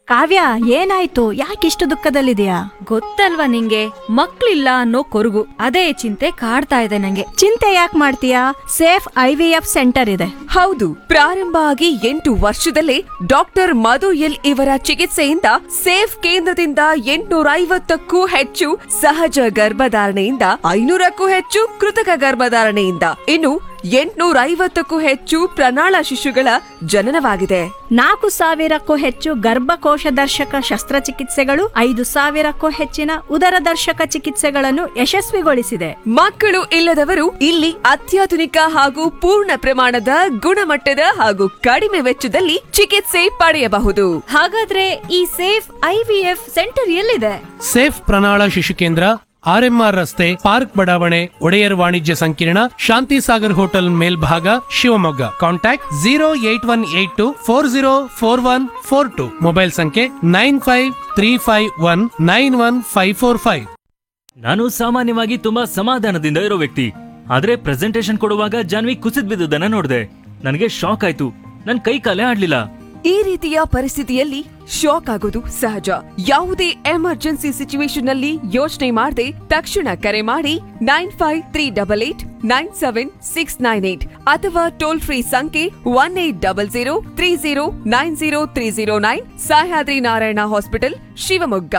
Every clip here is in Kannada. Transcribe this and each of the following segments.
ಕಾವ್ಯ ಏನಾಯ್ತು ಯಾಕಿಷ್ಟು ದುಃಖದಲ್ಲಿದೆಯಾ ಗೊತ್ತಲ್ವಾ ನಿಂಗೆ ಮಕ್ಳಿಲ್ಲ ಅನ್ನೋ ಕೊರಗು ಅದೇ ಚಿಂತೆ ಕಾಡ್ತಾ ಇದೆ ನಂಗೆ ಚಿಂತೆ ಯಾಕೆ ಮಾಡ್ತೀಯಾ safe I V F centre ಇದೆ ಹೌದು ಪ್ರಾರಂಭ ಆಗಿ ಎಂಟು ವರ್ಷದಲ್ಲೇ ಡಾಕ್ಟರ್ ಮಧು ಎಲ್ ಇವರ ಚಿಕಿತ್ಸೆಯಿಂದ ಸೇಫ್ ಕೇಂದ್ರದಿಂದ ಎಂಟುನೂರ ಐವತ್ತಕ್ಕೂ ಹೆಚ್ಚು ಸಹಜ ಗರ್ಭಧಾರಣೆಯಿಂದ ಐನೂರಕ್ಕೂ ಹೆಚ್ಚು ಕೃತಕ ಗರ್ಭಧಾರಣೆಯಿಂದ ಇನ್ನು ಎಂಟುನೂರ ಐವತ್ತಕ್ಕೂ ಹೆಚ್ಚು ಪ್ರಣಾಳ ಶಿಶುಗಳ ಜನನವಾಗಿದೆ ನಾಲ್ಕು ಸಾವಿರಕ್ಕೂ ಹೆಚ್ಚು ಗರ್ಭಕೋಶ ದರ್ಶಕ ಶಸ್ತ್ರಚಿಕಿತ್ಸೆಗಳು ಐದು ಸಾವಿರಕ್ಕೂ ಹೆಚ್ಚಿನ ಉದರ ದರ್ಶಕ ಚಿಕಿತ್ಸೆಗಳನ್ನು ಯಶಸ್ವಿಗೊಳಿಸಿದೆ ಮಕ್ಕಳು ಇಲ್ಲದವರು ಇಲ್ಲಿ ಅತ್ಯಾಧುನಿಕ ಹಾಗೂ ಪೂರ್ಣ ಪ್ರಮಾಣದ ಗುಣಮಟ್ಟದ ಹಾಗೂ ಕಡಿಮೆ ವೆಚ್ಚದಲ್ಲಿ ಚಿಕಿತ್ಸೆ ಪಡೆಯಬಹುದು ಹಾಗಾದ್ರೆ ಈ safe I V F centre ಎಲ್ಲಿದೆ ಸೇಫ್ ಪ್ರಣಾಳ ಶಿಶು ಕೇಂದ್ರ ಆರ್ಎಂಆರ್ ರಸ್ತೆ ಪಾರ್ಕ್ ಬಡಾವಣೆ ಒಡೆಯರ್ ವಾಣಿಜ್ಯ ಸಂಕೀರ್ಣ ಶಾಂತಿ ಸಾಗರ್ ಹೋಟೆಲ್ ಮೇಲ್ಭಾಗ Shivamogga contact zero eight one eight two four zero four one four two mobile ಸಂಖ್ಯೆ nine five three five one nine one five four five ನಾನು ಸಾಮಾನ್ಯವಾಗಿ ತುಂಬಾ ಸಮಾಧಾನದಿಂದ ಇರೋ ವ್ಯಕ್ತಿ ಆದ್ರೆ ಪ್ರೆಸೆಂಟೇಶನ್ ಕೊಡುವಾಗ ಜಾನ್ವಿ ಕುಸಿದ್ ಬಿದ್ದುದನ್ನ ನೋಡಿದೆ ನನಗೆ ಶಾಕ್ ಆಯ್ತು ನನ್ ಕೈ ಕಾಲೇ ಆಡ್ಲಿಲ್ಲ ಈ ರೀತಿಯ ಪರಿಸ್ಥಿತಿಯಲ್ಲಿ ಶಾಕ್ ಆಗೋದು ಸಹಜ ಯಾವುದೇ ಎಮರ್ಜೆನ್ಸಿ ಸಿಚುವೇಶನ್ ನಲ್ಲಿ ಯೋಚನೆ ಮಾಡದೆ ತಕ್ಷಣ ಕರೆ ಮಾಡಿ nine five three double eight nine seven six nine eight ಅಥವಾ ಟೋಲ್ ಫ್ರೀ ಸಂಖ್ಯೆ one eight double zero three zero nine zero three zero nine Sahyadri Narayana hospital Shivamogga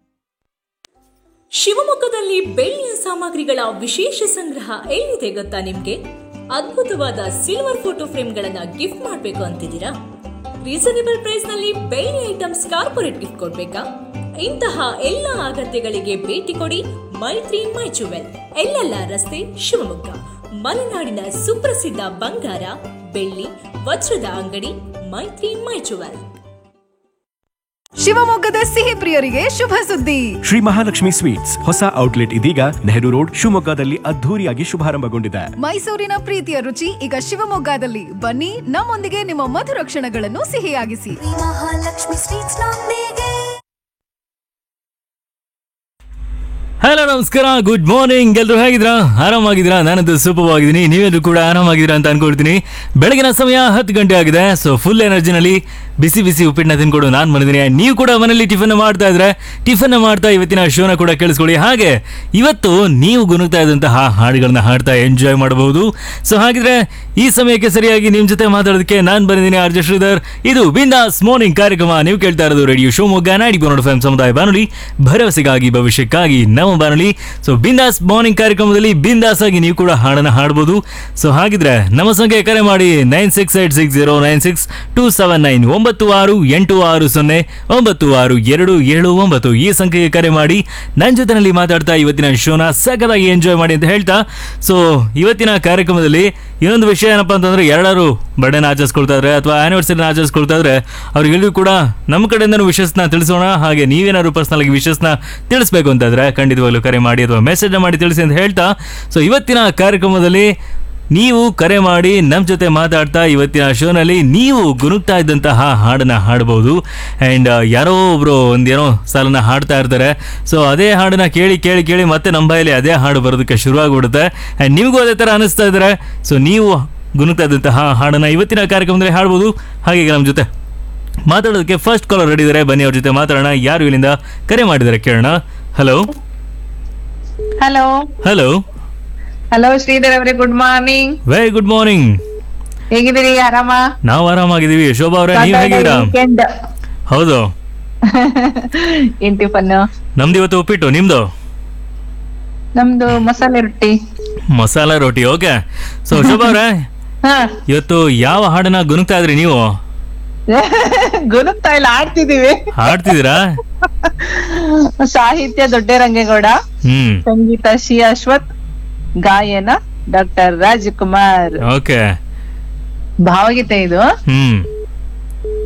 ಶಿವಮೊಗ್ಗದಲ್ಲಿ ಬೆಳ್ಳಿಯ ಸಾಮಗ್ರಿಗಳ ವಿಶೇಷ ಸಂಗ್ರಹ ಎಲ್ಲಿದೆ ಗೊತ್ತಾ ನಿಮ್ಗೆ ಅದ್ಭುತವಾದ ಸಿಲ್ವರ್ ಫೋಟೋ ಫ್ರೇಮ್ಗಳನ್ನ ಗಿಫ್ಟ್ ಮಾಡಬೇಕು ಅಂತಿದ್ದೀರಾ ರೀಸನೇಬಲ್ ಪ್ರೈಸ್ ನಲ್ಲಿ ಬೆಳ್ಳಿ ಐಟಮ್ಸ್ ಕಾರ್ಪೊರೇಟ್ ಗಿಫ್ಟ್ ಕೊಡ್ಬೇಕಾ ಇಂತಹ ಎಲ್ಲ ಅಗತ್ಯಗಳಿಗೆ ಭೇಟಿ ಕೊಡಿ ಮೈತ್ರಿ ಮೈ ಜುವೆಲ್ ಎಲ್ಲೆಲ್ಲ ರಸ್ತೆ ಶಿವಮೊಗ್ಗ ಮಲೆನಾಡಿನ ಸುಪ್ರಸಿದ್ಧ ಬಂಗಾರ ಬೆಳ್ಳಿ ವಜ್ರದ ಅಂಗಡಿ ಮೈತ್ರಿ ಮೈ ಜುವೆಲ್ ಶಿವಮೊಗ್ಗದ ಸಿಹಿ ಪ್ರಿಯರಿಗೆ ಶುಭ ಸುದ್ದಿ ಶ್ರೀ ಮಹಾಲಕ್ಷ್ಮಿ ಸ್ವೀಟ್ಸ್ ಹೊಸ ಔಟ್ಲೆಟ್ ಇದೀಗ ನೆಹರು ರೋಡ್ ಶಿವಮೊಗ್ಗದಲ್ಲಿ ಅದ್ಧೂರಿಯಾಗಿ ಶುಭಾರಂಭಗೊಂಡಿದೆ ಮೈಸೂರಿನ ಪ್ರೀತಿಯ ರುಚಿ ಈಗ ಶಿವಮೊಗ್ಗದಲ್ಲಿ ಬನ್ನಿ ನಮ್ಮೊಂದಿಗೆ ನಿಮ್ಮ ಮಧುರ ಕ್ಷಣಗಳನ್ನು ಸಿಹಿಯಾಗಿಸಿ ಮಹಾಲಕ್ಷ್ಮಿ ಸ್ವೀಟ್ಸ್ ನೊಂದಿಗೆ ಹಲೋ ನಮಸ್ಕಾರ ಗುಡ್ ಮಾರ್ನಿಂಗ್ ಎಲ್ರು ಹೇಗಿದ್ರಾ ಆರಾಮಾಗಿದ್ದೀರಾ ನಾನಂತೂ ಸೂಪರ್ ಆಗಿದ್ದೀನಿ ನೀವೆಲ್ಲರೂ ಕೂಡ ಆರಾಮಾಗಿದ್ದೀರಾ ಅಂತ ಅನ್ಕೊಳ್ತೀನಿ ಬೆಳಗಿನ ಸಮಯ ಹತ್ತು ಗಂಟೆ ಆಗಿದೆ ಸೊ ಫುಲ್ ಎನರ್ಜಿನಲ್ಲಿ ಬಿಸಿ ಬಿಸಿ ಉಪ್ಪಿಟ್ಟನ್ನ ತಿನ್ಕೊಂಡು ನಾನು ಬಂದಿದ್ದೀನಿ ನೀವು ಕೂಡ ಮನೇಲಿ ಟಿಫನ್ ಮಾಡ್ತಾ ಇದ್ರೆ ಟಿಫನ್ ಮಾಡ್ತಾ ಇವತ್ತಿನ ಶೋನ ಕೂಡ ಕೇಳಿಸ್ಕೊಳ್ಳಿ ಹಾಗೆ ಇವತ್ತು ನೀವು ಗುನುಗ್ತಾ ಇದ್ದಂತಹ ಹಾಡುಗಳನ್ನ ಹಾಡ್ತಾ ಎಂಜಾಯ್ ಮಾಡಬಹುದು ಸೊ ಹಾಗಿದ್ರೆ ಈ ಸಮಯಕ್ಕೆ ಸರಿಯಾಗಿ ನಿಮ್ ಜೊತೆ ಮಾತಾಡೋದಕ್ಕೆ ನಾನು ಬಂದಿದ್ದೀನಿ ಆರ್ಜ ಶ್ರೀಧರ್ ಇದು ಬಿಂದಾಸ್ ಮಾರ್ನಿಂಗ್ ಕಾರ್ಯಕ್ರಮ ನೀವು ಕೇಳ್ತಾ ಇರೋದು ರೇಡಿಯೋ ಶಿವಮೊಗ್ಗ ನಾಡಿ ಬೋನಡ್ ಎಫ್ ಸಮುದಾಯ ಬಾನುಲಿ ಭರವಸೆಗಾಗಿ ಭವಿಷ್ಯಕ್ಕಾಗಿ ನಮ್ಮ ಬಾನುಲಿ ಸೊ ಬಿಂದಾಸ್ ಮಾರ್ನಿಂಗ್ ಕಾರ್ಯಕ್ರಮದಲ್ಲಿ ಬಿಂದಾಸ್ ಆಗಿ ನೀವು ಕೂಡ ಹಾಡನ್ನ ಹಾಡಬಹುದು ಸೊ ಹಾಗಿದ್ರೆ ನಮ್ಮ ಸಂಖ್ಯೆ ಕರೆ ಮಾಡಿ nine six eight six zero nine six two seven nine ಒಂಬತ್ತು ಆರು ಎಂಟು ಆರು ಸೊನ್ನೆ ಒಂಬತ್ತು ಆರು ಎರಡು ಏಳು ಒಂಬತ್ತು ಈ ಸಂಖ್ಯೆಗೆ ಕರೆ ಮಾಡಿ ನನ್ನ ಜೊತೆನಲ್ಲಿ ಮಾತಾಡ್ತಾ ಇವತ್ತಿನ ಶೋನ ಸಖತ್ತಾಗಿ ಎಂಜಾಯ್ ಮಾಡಿ ಅಂತ ಹೇಳ್ತಾ ಸೊ ಇವತ್ತಿನ ಕಾರ್ಯಕ್ರಮದಲ್ಲಿ ಇನ್ನೊಂದು ವಿಷಯ ಏನಪ್ಪಾ ಅಂತಂದ್ರೆ ಎಲ್ಲರೂ ಬರ್ಡೇನ ಆಚರಿಸ್ಕೊಳ್ತಾ ಇದ್ರೆ ಅಥವಾ ಆನಿವರ್ಸರಿನ ಆಚರಿಸ್ಕೊಳ್ತಾ ಇದ್ರೆ ಅವ್ರಿಗೆಲ್ಲರೂ ಕೂಡ ನಮ್ಮ ಕಡೆಯಿಂದನೂ ವಿಶಸ್ನ ತಿಳಿಸೋಣ ಹಾಗೆ ನೀವೇನಾದ್ರು ಪರ್ಸನಲ್ ಆಗಿ ವಿಶಸ್ನ ತಿಳಿಸ್ಬೇಕು ಅಂತಾದ್ರೆ ಖಂಡಿತವಾಗ್ಲೂ ಕರೆ ಮಾಡಿ ಅಥವಾ ಮೆಸೇಜ್ ಮಾಡಿ ತಿಳಿಸಿ ಅಂತ ಹೇಳ್ತಾ ಸೊ ಇವತ್ತಿನ ಕಾರ್ಯಕ್ರಮದಲ್ಲಿ ನೀವು ಕರೆ ಮಾಡಿ ನಮ್ಮ ಜೊತೆ ಮಾತಾಡ್ತಾ ಇವತ್ತಿನ ಶೋನಲ್ಲಿ ನೀವು ಗುನುಗ್ತಾ ಇದ್ದಂತಹ ಹಾಡನ್ನ ಹಾಡಬಹುದು ಆ್ಯಂಡ್ ಯಾರೋ ಒಬ್ರು ಒಂದೇನೋ ಸಾಲನ್ನ ಹಾಡ್ತಾ ಇರ್ತಾರೆ ಸೊ ಅದೇ ಹಾಡನ್ನ ಕೇಳಿ ಕೇಳಿ ಕೇಳಿ ಮತ್ತೆ ನಮ್ಮ ಬಾಯಲ್ಲಿ ಅದೇ ಹಾಡು ಬರೋದಕ್ಕೆ ಶುರುವಾಗ್ಬಿಡುತ್ತೆ ಆ್ಯಂಡ್ ನಿಮಗೂ ಅದೇ ಥರ ಅನಿಸ್ತಾ ಇದ್ದಾರೆ ಸೊ ನೀವು ಗುನುಗ್ತಾ ಇದ್ದಂತಹ ಹಾಡನ್ನ ಇವತ್ತಿನ ಕಾರ್ಯಕ್ರಮದಲ್ಲಿ ಹಾಡ್ಬೋದು ಹಾಗೆ ಈಗ ನಮ್ಮ ಜೊತೆ ಮಾತಾಡೋದಕ್ಕೆ ಫಸ್ಟ್ ಕಾಲರ್ ರೆಡಿ ಇದ್ದಾರೆ ಬನ್ನಿ ಅವ್ರ ಜೊತೆ ಮಾತಾಡೋಣ ಯಾರು ಇಲ್ಲಿಂದ ಕರೆ ಮಾಡಿದ್ದಾರೆ ಕೇಳೋಣ hello hello hello hello Sridhar ಅವರೇ good morning very good morning ಹೇಗಿದ್ದೀರಿ ಆರಾಮ ನಾವು ಆರಾಮಾಗಿದ್ದೀವಿ ಶೋಭಾ ಅವರೇ ನೀವು ಹೇಗಿದ್ದೀರಾ ವೀಕೆಂಡ್ ಹೌದು ಏನ್ ಟಿಫನ್ ನಮ್ದು ಇವತ್ತು ಉಪ್ಪಿಟ್ಟು ನಿಮ್ದು ನಮ್ದು ಮಸಾಲೆ ರೊಟ್ಟಿ ಮಸಾಲಾ ರೋಟಿ ಓಕೆ ಸೊ ಶೋಭಾ ಅವರೇ ಹಾ ಇವತ್ತು ಯಾವ ಹಾಡನ್ನ ಗುನುಗ್ತಾ ಇದ್ರಿ ನೀವು ಗುರುತಾ ಇಲ್ಲ ಆಡ್ತಿದೀವಿ ಹಾಡ್ತಿದ್ದೀರಾ ಸಾಹಿತ್ಯ ದೊಡ್ಡರಂಗೇಗೌಡ ಹ್ಮ್ ಸಂಗೀತ ಶ್ರೀ ಅಶ್ವಥ್ ಗಾಯನ ಡಾಕ್ಟರ್ ರಾಜ್ಕುಮಾರ್ ಓಕೆ ಭಾವಗೀತೆ ಇದು ಹ್ಮ್